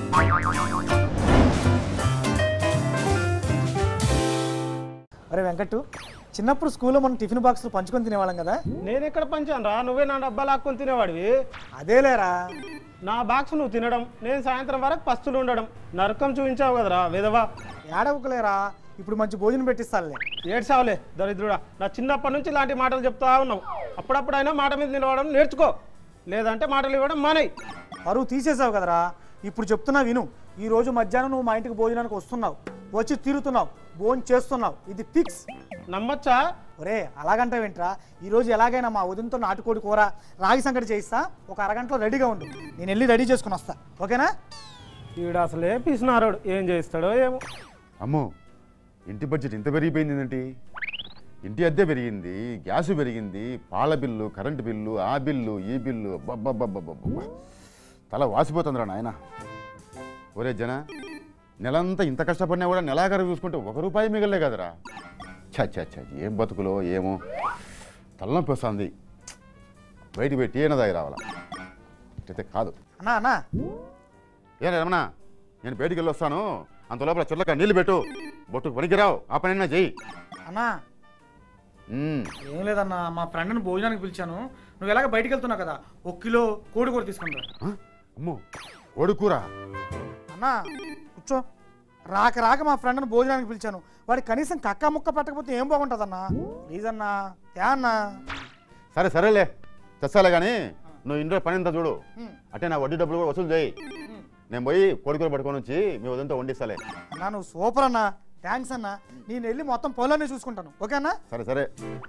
అరే వెంకట్ చిన్నప్పుడు స్కూల్లో మనం టిఫిన్ బాక్స్లు పంచుకొని తినేవాళ్ళం కదా నేను ఎక్కడ పంచాను రా నువ్వే నా డబ్బా లాక్కొని తినేవాడివి అదేలేరా నా బాక్స్ నువ్వు తినడం నేను సాయంత్రం వరకు పస్తులు ఉండడం నరకం చూపించావు కదరా విధవా ఏడవకులేరా ఇప్పుడు మంచి భోజనం పెట్టిస్తానులే ఏడ్చావులే దరిద్రుడా నా చిన్నప్పటి నుంచి ఇలాంటి మాటలు చెప్తా ఉన్నావు అప్పుడప్పుడైనా మాట మీద నిలవడం నేర్చుకో లేదంటే మాటలు ఇవ్వడం మానేయ్ పరువు తీసేసావు కదరా ఇప్పుడు చెప్తున్నా విను ఈ రోజు మధ్యాహ్నం నువ్వు మా ఇంటికి భోజనానికి వస్తున్నావు వచ్చి తీరుతున్నావు భోజనం చేస్తున్నావు ఇది ఫిక్స్ నమ్మచ్చా ఒరే అలాగంటావేంట్రా ఈ రోజు ఎలాగైనా మా ఉదయంతో నాటుకోడి కూర రాగి సంగటి చేయిస్తా ఒక అరగంటలో రెడీగా ఉండు నేను వెళ్ళి రెడీ చేసుకుని వస్తా ఓకేనా ఈడ అసలే పీసినారోడు ఏం చేస్తాడో ఏమో అమ్మో ఇంటి బడ్జెట్ ఇంత పెరిగిపోయింది ఏంటి ఇంటి అద్దె పెరిగింది గ్యాస్ పెరిగింది పాల బిల్లు కరెంటు బిల్లు ఆ బిల్లు ఈ బిల్లు అబ్బబ్బబ్బబ్బబ్బబ్బ. తల వాసిపోతుందిరా నాయన ఒరే జన నెలంతా ఇంత కష్టపడినా కూడా నెలాఖరు చూసుకుంటే ఒక రూపాయి మిగలే కదరా ఛ ఛ ఛ ఏం బతుకులో ఏమో తలనొప్పి వస్తుంది బయటికి పెట్టి ఏనా దాగి రావాలా అయితే కాదు అన్నా అన్నా ఏ రమణ నేను బయటికి వెళ్ళి వస్తాను అంత లోపల చుల్లక నీళ్ళు పెట్టు బొట్టుకు పనికిరావు ఆ పనైనా చెయ్యి అన్నా ఉమ్, ఏం లేదన్నా మా ఫ్రెండ్ని భోజనానికి పిలిచాను నువ్వు ఎలాగ బయటికి వెళ్తున్నావు కదా ఒక కిలో కోడి కూర తీసుకుంటా ఆ? అమ్మో కోడికూర అన్నా కూర్చో రాక రాక మా ఫ్రెండ్ని భోజనానికి పిలిచాను వాడి కనీసం కక్క ముక్క పెట్టకపోతే ఏం బాగుంటుందన్నా ప్లీజ్ అన్నా త్యా అన్నా సరే సరేలే తెస్తాలే కానీ నువ్వు ఇంట్లో పని ఎంత చూడు ఉమ్, అంటే నా వడ్డీ డబ్బులు కూడా వసూలు చేయి ఉమ్. నేను పోయి కోడికూర పట్టుకొని వచ్చి మీ వదంతా వండిస్తాలే అన్నా నువ్వు సూపర్ అన్నా థ్యాంక్స్ అన్నా నేను వెళ్ళి మొత్తం పొలాన్ని చూసుకుంటాను ఓకే అన్నా సరే సరే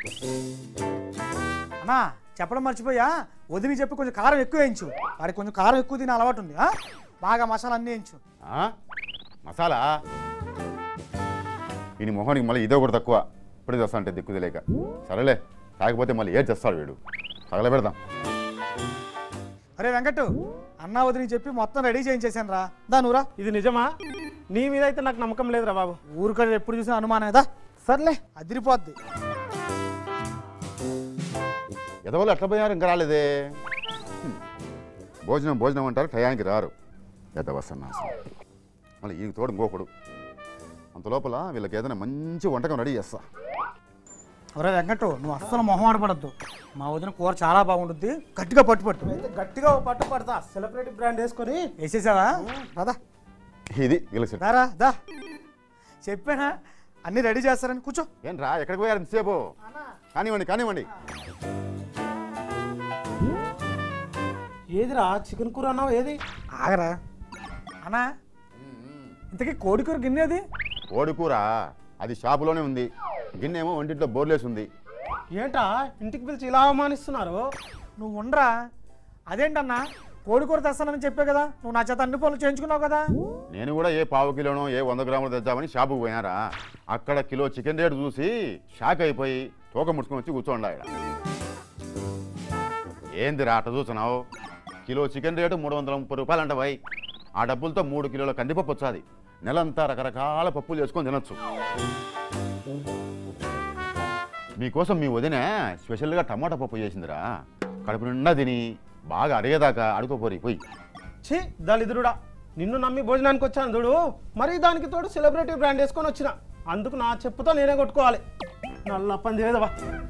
అన్నా చెప్పడం మర్చిపోయా వదిలి చెప్పి కొంచెం కారం ఎక్కువ వేయించు వాడికి కొంచెం కారం ఎక్కువ తినే అలవాటు ఉంది ఆ? బాగా మసాలా అన్నీ వేయించు ఆ? మసాలా ఈయన మొహానికి మళ్ళీ ఇదో కూడా తక్కువ ఇప్పుడే చేస్తా అంటే దిక్కు తెలియక సరేలే కాకపోతే మళ్ళీ ఏం చేస్తాడు వీడు తగలబెడదాం అరే వెంకట్ అన్నా వదిలి చెప్పి మొత్తం రెడీ చేయించేసాను రా దా నువ్వురా ఇది నిజమా నీ మీద అయితే నాకు నమ్మకం లేదురా బాబు ఊరికాడ ఎప్పుడు చూసినా అనుమానమేదా సర్లే అదిరిపోద్ది ఎదవలు ఎట్లా పోయారు ఇంకా రాలేదే హ్మ్. భోజనం భోజనం అంటారు టయానికి రారు ఎదవసన్న మళ్ళీ ఈయన తోడు ఇంకోకడు అంత లోపల వీళ్ళకి ఏదైనా మంచి వంటకం రెడీ చేస్తా ఒరే వెంకట్ నువ్వు అస్సలు మొహం ఆడపడద్దు మా వదిన కూర చాలా బాగుంటుంది గట్టిగా పట్టు పట్టు అయితే గట్టిగా ఓ పట్టు పడతా సెలబ్రిటీ బ్రాండ్ వేసుకొని వేసేసావా రాదా ఇది వీళ్ళకి సెట్. దారా దా చెప్పానా అన్నీ రెడీ చేస్తారని కూర్చో ఏంట్రా ఎక్కడికి పోయారు ఇంతసేపు కానివ్వండి కానివ్వండి ఏదిరా చికెన్ కూర అన్నావు ఏది ఆగరా అన్నా ఇంతకీ కోడి కూర గిన్నె అది కోడికూర అది షాపులోనే ఉంది గిన్నెమో వంటింట్లో బోర్లేసి ఉంది ఏంటా ఇంటికి పిలిచి ఇలా అవమానిస్తున్నారు నువ్వు ఉండరా అదేంటన్నా కోడి కూర తెస్తానని చెప్పే కదా నువ్వు నా చేత అన్ని పనులు చేయించుకున్నావు కదా నేను కూడా ఏ పావు కిలోనో ఏ వంద గ్రాములు తెద్దామని షాపుకి పోయినారా అక్కడ కిలో చికెన్ రేటు చూసి షాక్ అయిపోయి తోక ముడుచుకొని వచ్చి కూర్చోండి ఆయన ఏందిరా అట్ట చూస్తున్నావు కిలో చికెన్ రేటు మూడు వందల ముప్పై రూపాయలు అంట బాయ్ ఆ డబ్బులతో మూడు కిలోల కందిపప్పు వచ్చాది నెలంతా రకరకాల పప్పులు చేసుకొని తినొచ్చు మీకోసం మీ వదిన స్పెషల్గా టమాటా పప్పు చేసిందిరా కడుపు నిండా తిని బాగా అరిగేదాకా అడుకోపోరి పోయి ఛీ దళిద్రుడా నిన్ను నమ్మి భోజనానికి వచ్చాను చూడు మరి దానికి తోడు సెలబ్రిటీ బ్రాండ్ వేసుకొని వచ్చిన అందుకు నా చెప్పుతో నేనే కొట్టుకోవాలి నల్ల పంది లేదవా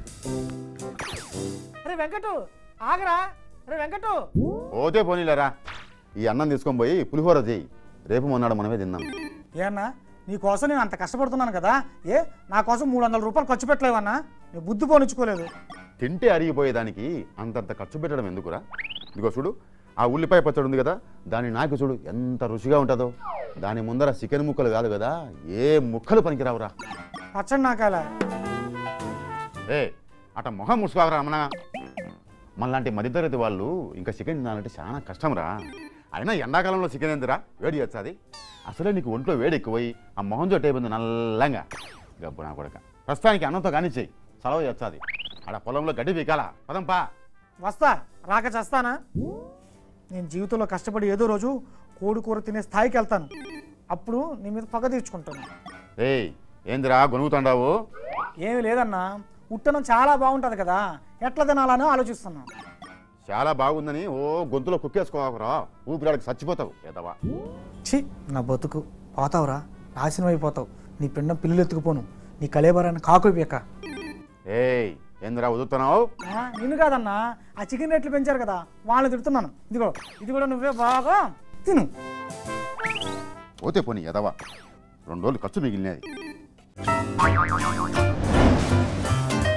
అరే వెంకటు ఆగరా అరే వెంకటు పోతే పోనీలేరా ఈ అన్నం తీసుకొని పోయి పులిహోర చేయి రేపు మొన్నాడు మనమే తిందాం ఏ అన్నా నీ కోసం నేను అంత కష్టపడుతున్నాను కదా ఏ నా కోసం మూడు వందల రూపాయలు ఖర్చు పెట్టలేవన్నా నేను బుద్ధి పోనిచ్చుకోలేదు తింటే అరిగిపోయేదానికి అంతంత ఖర్చు పెట్టడం ఎందుకురా ఇదిగో చూడు ఆ ఉల్లిపాయ పచ్చడి ఉంది కదా దాన్ని నాకు చూడు ఎంత రుచిగా ఉంటుందో దాని ముందర చికెన్ ముక్కలు కాదు కదా ఏ ముక్కలు పనికిరావురా పచ్చడి నాకాల ఏ అట మొహం ముసుకోవరా అమ్మనా మనలాంటి మధ్యతరగతి వాళ్ళు ఇంకా చికెన్ తినాలంటే చాలా కష్టంరా అయినా ఎండాకాలంలో చికెన్ ఎందురా వేడి చేస్తుంది అసలే నీకు ఒంట్లో వేడి ఎక్కువై ఆ మొహం చోటు అయిపోయింది నల్లంగా గబ్బు నా కొడక ప్రస్తుతానికి అన్నంతో కానిచ్చేయి సెలవు చేస్తుంది ఆడ పొలంలో గడ్డి పీకాలా పదం పా వస్తా రాక చేస్తానా నేను జీవితంలో కష్టపడి ఏదో రోజు కోడి కూర తినే స్థాయికి వెళ్తాను అప్పుడు నీ మీద పగ తీర్చుకుంటాను ఏయ్ ఏందిరా గొనుగుతాండావు ఏమీ లేదన్నా ఉట్టనం చాలా బాగుంటుంది కదా ఎట్లా తినాలని ఆలోచిస్తున్నాను చాలా బాగుందని ఓ గొంతులో కుక్కేసుకోకరా ఊపిరాడికి చచ్చిపోతావు ఎదవా ఛీ నా బతుకు పోతావురా నాశనం అయిపోతావు నీ పిండం పిల్లలు ఎత్తుకుపోను నీ కలేబరాన్ని కాకులు పీక ఏయ్ ఏందిరా వదులుతున్నావు ఆ, నిన్ను కాదన్నా ఆ చికెన్ రేట్లు పెంచారు కదా వాళ్ళని తిడుతున్నాను ఇదిగో ఇది కూడా నువ్వే బాగా తిను పోతే పోనీ ఎదవా రెండు రోజులు ఖర్చు మిగిలినది